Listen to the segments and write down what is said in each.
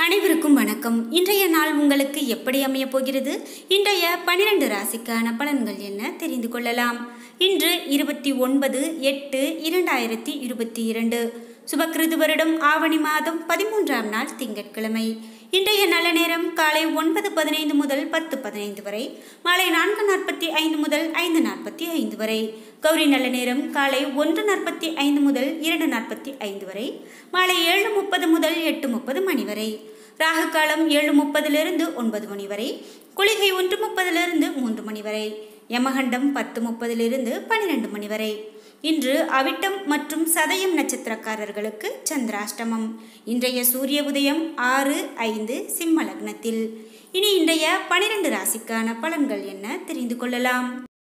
அனைவருக்கும் வணக்கம் இன்றைய நாள் உங்களுக்கு எப்படி அமைய போகிறது இன்றைய பனிரெண்டு ராசிக்கான பலன்கள் என்ன தெரிந்து கொள்ளலாம் இன்று இருபத்தி ஒன்பது எட்டு இரண்டாயிரத்தி இருபத்தி இரண்டு சுபக்கிருது வருடம் ஆவணி மாதம் பதிமூன்றாம் நாள் திங்கட்கிழமை இன்றைய நல்ல நேரம் காலை ஒன்பது பதினைந்து முதல் பத்து பதினைந்து வரை மாலை நான்கு நாற்பத்தி ஐந்து முதல் ஐந்து நாற்பத்தி ஐந்து வரை கௌரி நல்ல நேரம் காலை ஒன்று நாற்பத்தி ஐந்து முதல் இரண்டு நாற்பத்தி ஐந்து வரை மாலை ஏழு முப்பது முதல் எட்டு முப்பது மணி வரை ராகு காலம் ஏழு முப்பதிலிருந்து ஒன்பது மணி வரை குளிகை ஒன்று முப்பதிலிருந்து மூன்று மணி வரை யமகண்டம் பத்து முப்பதிலிருந்து பன்னிரெண்டு மணி வரை இன்று அவிட்டம் மற்றும் சதயம் நட்சத்திரக்காரர்களுக்கு சந்திராஷ்டமம் இன்றைய சூரிய உதயம் ஆறு ஐந்து சிம்ம லக்னத்தில் இனி இன்றைய பனிரெண்டு ராசிக்கான பலன்கள் என்ன தெரிந்து கொள்ளலாம்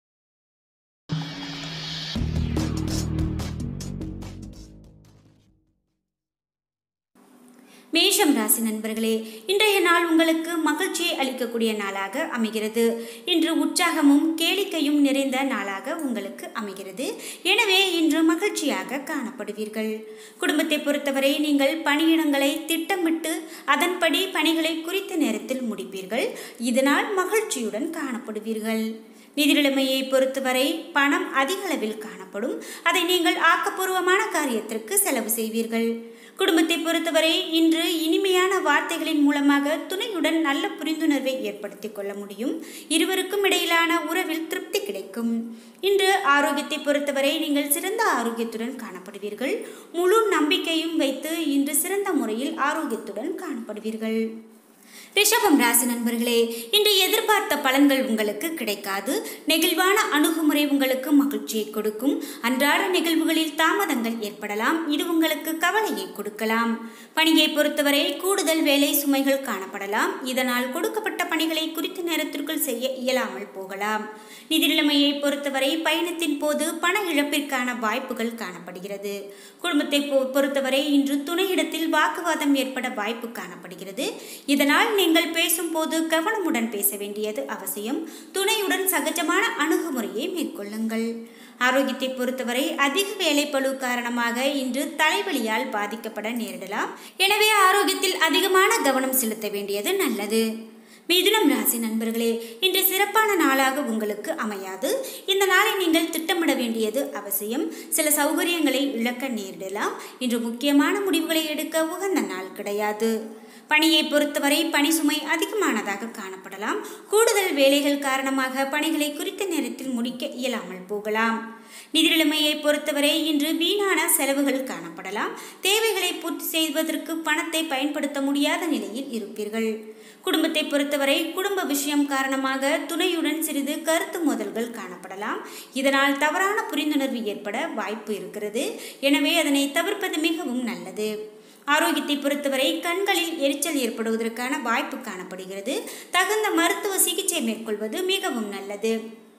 மேஷம் ராசி நண்பர்களே இன்றைய நாள் உங்களுக்கு மகிழ்ச்சியை அளிக்கக்கூடிய நாளாக அமைகிறது இன்று உற்சாகமும் கேளிக்கையும் நிறைந்த நாளாக உங்களுக்கு அமைகிறது எனவே இன்று மகிழ்ச்சியாக காணப்படுவீர்கள் குடும்பத்தை பொறுத்தவரை நீங்கள் பணியிடங்களை திட்டமிட்டு அதன்படி பணிகளை குறித்த நேரத்தில் முடிப்பீர்கள் இதனால் மகிழ்ச்சியுடன் காணப்படுவீர்கள் நிதி நிலைமையை பொறுத்தவரை பணம் அதிக அளவில் காணப்படும் அதை நீங்கள் ஆக்கப்பூர்வமான காரியத்திற்கு செலவு செய்வீர்கள் குடும்பத்தை பொறுத்தவரை இன்று இனிமையான வார்த்தைகளின் மூலமாக துணையுடன் நல்ல புரிந்துணர்வை ஏற்படுத்திக் கொள்ள முடியும் இருவருக்கும் இடையிலான உறவில் திருப்தி கிடைக்கும் இன்று ஆரோக்கியத்தை பொறுத்தவரை நீங்கள் சிறந்த ஆரோக்கியத்துடன் காணப்படுவீர்கள் முழு நம்பிக்கையும் வைத்து இன்று சிறந்த முறையில் ஆரோக்கியத்துடன் காணப்படுவீர்கள் ரிஷபம் ராசி நண்பர்களே இன்று எதிர்பார்த்த பலன்கள் உங்களுக்கு கிடைக்காது நெகிழ்வான அணுகுமுறை உங்களுக்கு மகிழ்ச்சியை கொடுக்கும் அன்றாட நிகழ்வுகளில் தாமதங்கள் ஏற்படலாம் இது உங்களுக்கு கவலையை கொடுக்கலாம் பணியை பொறுத்தவரை கூடுதல் வேலை சுமைகள் காணப்படலாம் இதனால் கொடுக்கப்பட்ட பணிகளை குறித்த நேரத்திற்குள் செய்ய இயலாமல் போகலாம் நிதி நிலைமையை பொறுத்தவரை பயணத்தின் போது பண இழப்பிற்கான வாய்ப்புகள் காணப்படுகிறது குடும்பத்தை பொறுத்தவரை இன்று துணையிடத்தில் வாக்குவாதம் ஏற்பட வாய்ப்பு காணப்படுகிறது இதனால் நீங்கள் பேசும்போது கவனமுடன் பேச வேண்டியது அவசியம் துணையுடன் சகஜமான அணுகுமுறையை மேற்கொள்ளுங்கள் ஆரோக்கியத்தை பொறுத்தவரை அதிக வேலைப்பளு காரணமாக இன்று தலைவலியால் பாதிக்கப்பட நேரிடலாம் எனவே ஆரோக்கியத்தில் அதிகமான கவனம் செலுத்த வேண்டியது நல்லது மிதுனம் ராசி நண்பர்களே இன்று சிறப்பான நாளாக உங்களுக்கு அமையாது இந்த நாளை நீங்கள் திட்டமிட வேண்டியது அவசியம் சில சௌகரியங்களை இழக்க நேரிடலாம் இன்று முக்கியமான முடிவுகளை எடுக்க உகந்த நாள் கிடையாது பணியை பொறுத்தவரை பணி சுமை அதிகமானதாக காணப்படலாம் கூடுதல் வேலைகள் காரணமாக பணிகளை குறித்த நேரத்தில் முடிக்க இயலாமல் போகலாம் நிதி நிலைமையை பொறுத்தவரை இன்று வீணான செலவுகள் காணப்படலாம் தேவைகளை பூர்த்தி செய்வதற்கு பணத்தை பயன்படுத்த முடியாத நிலையில் இருப்பீர்கள் குடும்பத்தை பொறுத்தவரை குடும்ப விஷயம் காரணமாக துணையுடன் சிறிது கருத்து மோதல்கள் காணப்படலாம் இதனால் தவறான புரிந்துணர்வு ஏற்பட வாய்ப்பு இருக்கிறது எனவே அதனை தவிர்ப்பது மிகவும் நல்லது ஆரோக்கியத்தை பொறுத்தவரை கண்களில் எரிச்சல் ஏற்படுவதற்கான வாய்ப்பு காணப்படுகிறது தகுந்த மருத்துவ சிகிச்சை மேற்கொள்வது மிகவும் நல்லது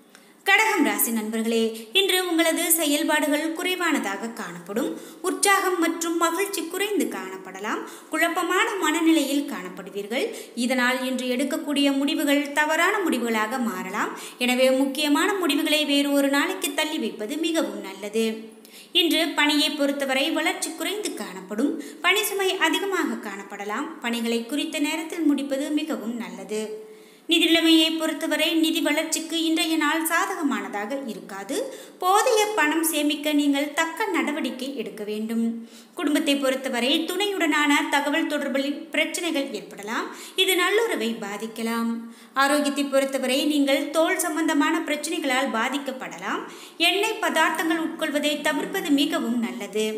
கடகம் ராசி நண்பர்களே இன்று உங்களது செயல்பாடுகள் குறைவானதாக காணப்படும் உற்சாகம் மற்றும் மகிழ்ச்சி குறைந்து காணப்படலாம் குழப்பமான மனநிலையில் காணப்படுவீர்கள் இதனால் இன்று எடுக்கக்கூடிய முடிவுகள் தவறான முடிவுகளாக மாறலாம் எனவே முக்கியமான முடிவுகளை வேறு ஒரு நாளைக்கு தள்ளி வைப்பது மிகவும் நல்லது இன்று பணியை பொறுத்தவரை வளர்ச்சி குறைந்து காணப்படும் பணி சுமை அதிகமாக காணப்படலாம் பணிகளை குறித்த நேரத்தில் முடிப்பது மிகவும் நல்லது நிதி நிலைமையை பொறுத்தவரை நிதி வளர்ச்சிக்கு இன்றைய நாள் சாதகமானதாக இருக்காது போதிய பணம் சேமிக்க நீங்கள் தக்க நடவடிக்கை எடுக்க வேண்டும் குடும்பத்தை பொறுத்தவரை துணையுடனான தகவல் தொடர்பில் பிரச்சனைகள் ஏற்படலாம் இது நல்லுறவை பாதிக்கலாம் ஆரோக்கியத்தை பொறுத்தவரை நீங்கள் தோல் சம்பந்தமான பிரச்சனைகளால் பாதிக்கப்படலாம் எண்ணெய் பதார்த்தங்கள் உட்கொள்வதை தவிர்ப்பது மிகவும் நல்லது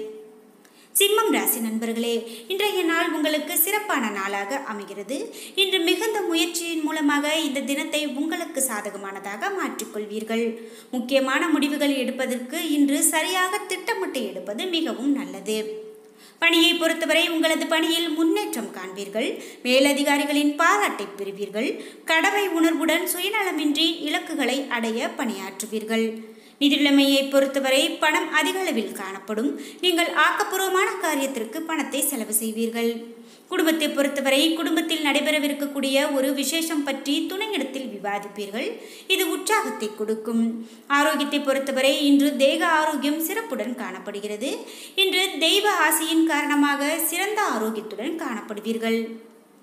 சிம்மம் ராசி நண்பர்களே இன்றைய நாள் உங்களுக்கு சிறப்பான நாளாக அமைகிறது இன்று மிகுந்த முயற்சியின் மூலமாக இந்த தினத்தை உங்களுக்கு சாதகமானதாக மாற்றிக்கொள்வீர்கள் முக்கியமான முடிவுகள் எடுப்பதற்கு இன்று சரியாக திட்டமிட்டு எடுப்பது மிகவும் நல்லது பணியை பொறுத்தவரை உங்களது பணியில் முன்னேற்றம் காண்பீர்கள் மேலதிகாரிகளின் பாராட்டை பெறுவீர்கள் கடமை உணர்வுடன் சுயநலமின்றி இலக்குகளை அடைய பணியாற்றுவீர்கள் நிதிநிலைமையை பொறுத்தவரை பணம் அதிக அளவில் காணப்படும் நீங்கள் ஆக்கப்பூர்வமான காரியத்திற்கு பணத்தை செலவு செய்வீர்கள் குடும்பத்தை பொறுத்தவரை குடும்பத்தில் நடைபெறவிருக்கக்கூடிய ஒரு விசேஷம் பற்றி துணையிடத்தில் விவாதிப்பீர்கள் இது உற்சாகத்தை கொடுக்கும் ஆரோக்கியத்தை பொறுத்தவரை இன்று தேக ஆரோக்கியம் சிறப்புடன் காணப்படுகிறது இன்று தெய்வ ஆசையின் காரணமாக சிறந்த ஆரோக்கியத்துடன் காணப்படுவீர்கள்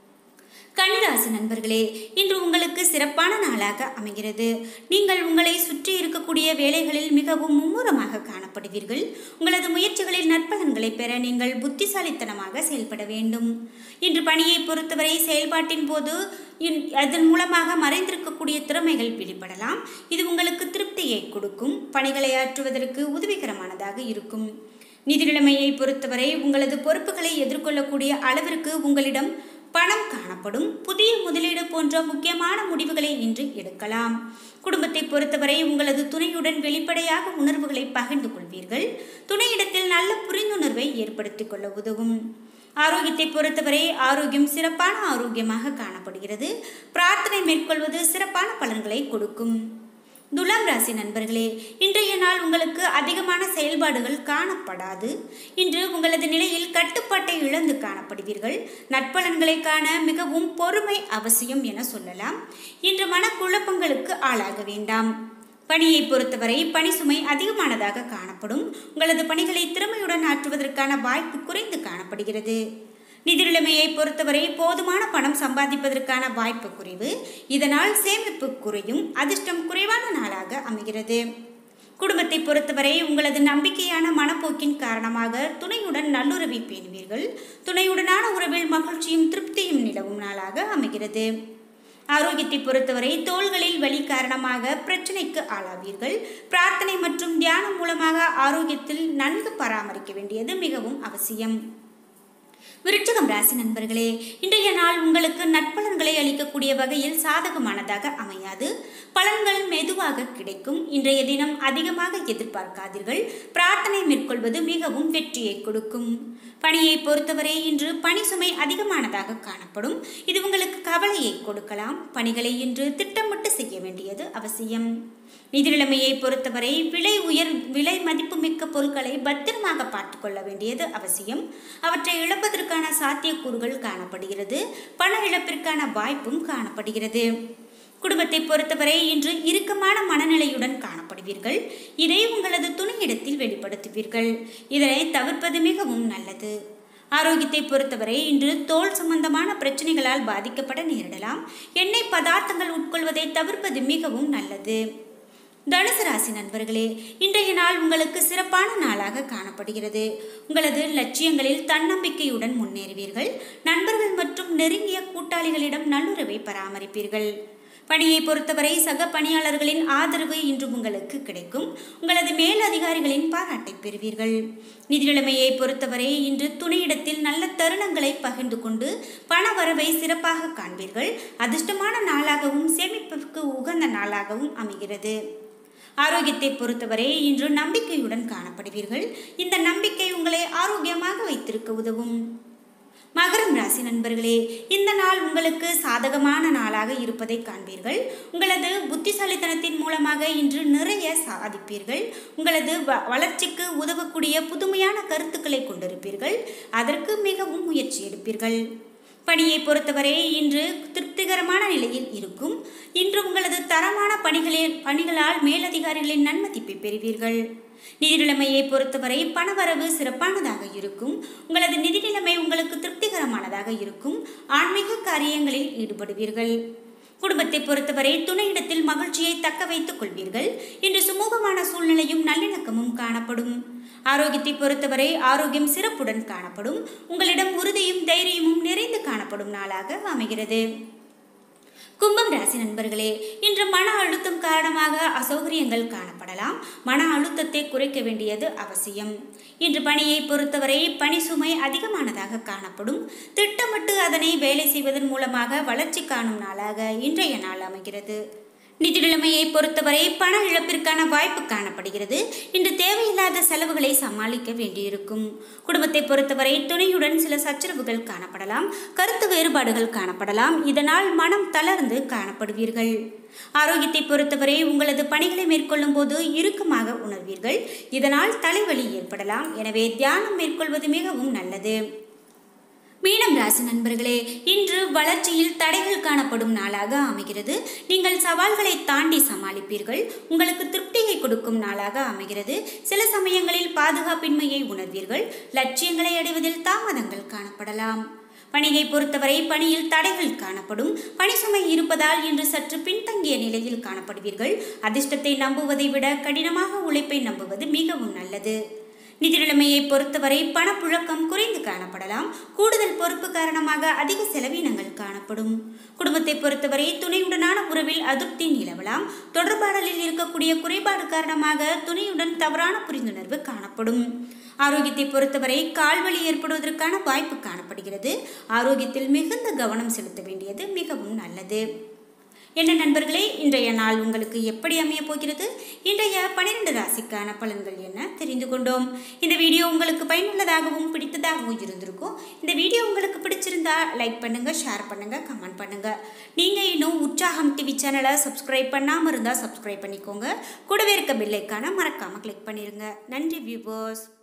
கன்னிராசி நண்பர்களே இன்று உங்களுக்கு சிறப்பான நாளாக அமைகிறது நீங்கள் உங்களை சுற்றி இருக்கக்கூடிய வேலைகளில் மிகவும் மும்முரமாக காணப்படுவீர்கள் உங்களது முயற்சிகளில் நற்பலன்களை பெற நீங்கள் புத்திசாலித்தனமாக செயல்பட வேண்டும் இன்று பணியை பொறுத்தவரை செயல்பாட்டின் போது இன்- அதன் மூலமாக மறைந்திருக்கக்கூடிய திறமைகள் வெளிப்படலாம் இது உங்களுக்கு திருப்தியை கொடுக்கும் பணிகளை ஆற்றுவதற்கு உதவிகரமானதாக இருக்கும் நிதி நிலைமையை பொறுத்தவரை உங்களது பொறுப்புகளை எதிர்கொள்ளக்கூடிய அளவிற்கு உங்களிடம் பணம் காணப்படும் புதிய முதலீடு போன்ற முக்கியமான முடிவுகளை இன்று எடுக்கலாம் குடும்பத்தை பொறுத்தவரை உங்களது துணையுடன் வெளிப்படையாக உணர்வுகளை பகிர்ந்து கொள்வீர்கள் துணையிடத்தில் நல்ல புரிந்துணர்வை ஏற்படுத்திக் கொள்ள உதவும் ஆரோக்கியத்தை பொறுத்தவரை ஆரோக்கியம் சிறப்பான ஆரோக்கியமாக காணப்படுகிறது பிரார்த்தனை மேற்கொள்வது சிறப்பான பலன்களை கொடுக்கும் துலாம் ராசி நண்பர்களே இன்றைய நாள் உங்களுக்கு அதிகமான செயல்பாடுகள் காணப்படாது இன்று உங்களது நிலையில் கட்டுப்பாட்டை இழந்து காணப்படுவீர்கள் நற்பலன்களை காண மிகவும் பொறுமை அவசியம் என சொல்லலாம் இன்று மனக்குழப்பங்களுக்கு ஆளாக வேண்டாம் பணியை பொறுத்தவரை பணி சுமை அதிகமானதாக காணப்படும் உங்களது பணிகளை திறமையுடன் ஆற்றுவதற்கான வாய்ப்பு குறைந்து காணப்படுகிறது நிதி நிலைமையை பொறுத்தவரை போதுமான பணம் சம்பாதிப்பதற்கான வாய்ப்பு குறைவு இதனால் சேமிப்பு குறையும் அதிர்ஷ்டம் குறைவான நாளாக அமைகிறது குடும்பத்தை பொறுத்தவரை உங்களது நம்பிக்கையான மனப்போக்கின் காரணமாக துணையுடன் நல்லுறவை பேணுவீர்கள் துணையுடனான உறவில் மகிழ்ச்சியும் திருப்தியும் நிலவும் நாளாக அமைகிறது ஆரோக்கியத்தை பொறுத்தவரை தோள்களில் வலி காரணமாக பிரச்சனைக்கு ஆளாவீர்கள் பிரார்த்தனை மற்றும் தியானம் மூலமாக ஆரோக்கியத்தில் நன்கு பராமரிக்க வேண்டியது மிகவும் அவசியம் விருச்சகம் ராசி நண்பர்களே இன்றைய நாள் உங்களுக்கு நட்பலன்களை அளிக்கக்கூடிய வகையில் சாதகமானதாக அமையாது பலன்கள் மெதுவாக கிடைக்கும் இன்றைய தினம் அதிகமாக எதிர்பார்க்காதீர்கள் பிரார்த்தனை மேற்கொள்வது மிகவும் வெற்றியை கொடுக்கும் பணியை பொறுத்தவரை இன்று பணி சுமை அதிகமானதாக காணப்படும் இது உங்களுக்கு கவலையை கொடுக்கலாம் பணிகளை இன்று திட்டமிட்டு செய்ய வேண்டியது அவசியம் நிதி நிலைமையை பொறுத்தவரை விலை உயர் விலை மதிப்புமிக்க பொருட்களை பத்திரமாக பார்த்து கொள்ள வேண்டியது அவசியம் அவற்றை இழப்பதற்கான சாத்தியக்கூறுகள் காணப்படுகிறது பண இழப்பிற்கான வாய்ப்பும் காணப்படுகிறது குடும்பத்தை பொறுத்தவரை இன்று இறுக்கமான மனநிலையுடன் காணப்படுவீர்கள் இதை உங்களது துணையிடத்தில் வெளிப்படுத்துவீர்கள் இதனை தவிர்ப்பது மிகவும் நல்லது ஆரோக்கியத்தை பொறுத்தவரை இன்று தோல் சம்பந்தமான பிரச்சனைகளால் பாதிக்கப்பட நேரிடலாம் எண்ணெய் பதார்த்தங்கள் உட்கொள்வதை தவிர்ப்பது மிகவும் நல்லது தனுசு ராசி நண்பர்களே இன்றைய நாள் உங்களுக்கு சிறப்பான நாளாக காணப்படுகிறது உங்களது லட்சியங்களில் தன்னம்பிக்கையுடன் முன்னேறுவீர்கள் நண்பர்கள் மற்றும் நெருங்கிய கூட்டாளிகளிடம் நல்லுறவை பராமரிப்பீர்கள் பணியை பொறுத்தவரை சக பணியாளர்களின் ஆதரவு இன்று உங்களுக்கு கிடைக்கும் உங்களது மேல் அதிகாரிகளின் பாராட்டை பெறுவீர்கள் நிதி நிலைமையை பொறுத்தவரை இன்று துணையிடத்தில் நல்ல தருணங்களை பகிர்ந்து கொண்டு பண வரவை சிறப்பாக காண்பீர்கள் அதிர்ஷ்டமான நாளாகவும் சேமிப்புக்கு உகந்த நாளாகவும் அமைகிறது ஆரோக்கியத்தை பொறுத்தவரை இன்று நம்பிக்கையுடன் காணப்படுவீர்கள் இந்த நம்பிக்கை உங்களை ஆரோக்கியமாக வைத்திருக்க உதவும் மகரம் ராசி நண்பர்களே இந்த நாள் உங்களுக்கு சாதகமான நாளாக இருப்பதை காண்பீர்கள் உங்களது புத்திசாலித்தனத்தின் மூலமாக இன்று நிறைய சாதிப்பீர்கள் உங்களது வ- வளர்ச்சிக்கு உதவக்கூடிய புதுமையான கருத்துக்களை கொண்டிருப்பீர்கள் அதற்கு மிகவும் முயற்சி எடுப்பீர்கள் பணியை பொறுத்தவரை இன்று திருப்திகரமான நிலையில் இருக்கும் இன்று உங்களது தரமான பணிகளில் பணிகளால் மேலதிகாரிகளின் நன்மதிப்பை பெறுவீர்கள் நிதி நிலைமையை பொறுத்தவரை பணவரவு சிறப்பானதாக இருக்கும் உங்களது நிதி நிலைமை உங்களுக்கு திருப்திகரமானதாக இருக்கும் ஆன்மீக காரியங்களில் ஈடுபடுவீர்கள் குடும்பத்தை பொறுத்தவரை துணையிடத்தில் மகிழ்ச்சியை தக்க வைத்துக் கொள்வீர்கள் இன்று சுமூகமான சூழ்நிலையும் நல்லிணக்கமும் காணப்படும் ஆரோக்கியத்தை பொறுத்தவரை ஆரோக்கியம் சிறப்புடன் காணப்படும் உங்களிடம் உறுதியும் தைரியமும் நிறைந்து காணப்படும் நாளாக அமைகிறது கும்பம் ராசி நண்பர்களே இன்று மன அழுத்தம் காரணமாக அசௌகரியங்கள் காணப்படலாம் மன அழுத்தத்தை குறைக்க வேண்டியது அவசியம் இன்று பணியை பொறுத்தவரை பணி சுமை அதிகமானதாக காணப்படும் திட்டமிட்டு அதனை வேலை செய்வதன் மூலமாக வளர்ச்சி காணும் நாளாக இன்றைய நாள் அமைகிறது நிதி நிலைமையை பொறுத்தவரை பண இழப்பிற்கான வாய்ப்பு காணப்படுகிறது இன்று தேவையில்லாத செலவுகளை சமாளிக்க வேண்டியிருக்கும் குடும்பத்தை பொறுத்தவரை துணையுடன் சில சச்சரவுகள் காணப்படலாம் கருத்து வேறுபாடுகள் காணப்படலாம் இதனால் மனம் தளர்ந்து காணப்படுவீர்கள் ஆரோக்கியத்தை பொறுத்தவரை உங்களது பணிகளை மேற்கொள்ளும் போது இறுக்கமாக உணர்வீர்கள் இதனால் தலைவலி ஏற்படலாம் எனவே தியானம் மேற்கொள்வது மிகவும் நல்லது மீனம் ராசி நண்பர்களே இன்று வளர்ச்சியில் தடைகள் காணப்படும் நாளாக அமைகிறது நீங்கள் சவால்களை தாண்டி சமாளிப்பீர்கள் உங்களுக்கு திருப்தியை கொடுக்கும் நாளாக அமைகிறது சில சமயங்களில் பாதுகாப்பின்மையை உணர்வீர்கள் லட்சியங்களை அடைவதில் தாமதங்கள் காணப்படலாம் பணியை பொறுத்தவரை பணியில் தடைகள் காணப்படும் பணி சுமை இருப்பதால் இன்று சற்று பின்தங்கிய நிலையில் காணப்படுவீர்கள் அதிர்ஷ்டத்தை நம்புவதை விட கடினமாக உழைப்பை நம்புவது மிகவும் நல்லது நிதி நிலைமையை பொறுத்தவரை பணப்புழக்கம் குறைந்து காணப்படலாம் கூடுதல் பொறுப்பு காரணமாக அதிக செலவினங்கள் காணப்படும் குடும்பத்தை பொறுத்தவரை துணையுடனான உறவில் அதிருப்தி நிலவலாம் தொடர்பாடலில் இருக்கக்கூடிய குறைபாடு காரணமாக துணையுடன் தவறான புரிந்துணர்வு காணப்படும் ஆரோக்கியத்தை பொறுத்தவரை கால்வலி ஏற்படுவதற்கான வாய்ப்பு காணப்படுகிறது ஆரோக்கியத்தில் மிகுந்த கவனம் செலுத்த வேண்டியது மிகவும் நல்லது என்ன நண்பர்களே இன்றைய நாள் உங்களுக்கு எப்படி அமைய போகிறது இன்றைய பன்னிரெண்டு ராசிக்கான பலன்கள் என்ன தெரிந்து கொண்டோம் இந்த வீடியோ உங்களுக்கு பயனுள்ளதாகவும் பிடித்ததாகவும் இருந்திருக்கும் இந்த வீடியோ உங்களுக்கு பிடிச்சிருந்தா லைக் பண்ணுங்க ஷேர் பண்ணுங்க கமெண்ட் பண்ணுங்க நீங்க இன்னும் உற்சாகம் டிவி சேனலை சப்ஸ்கிரைப் பண்ணாமல் இருந்தால் சப்ஸ்கிரைப் பண்ணிக்கோங்க கூடவே இருக்க பெல்லைக்கான மறக்காம கிளிக் பண்ணிருங்க நன்றி வியூவர்ஸ்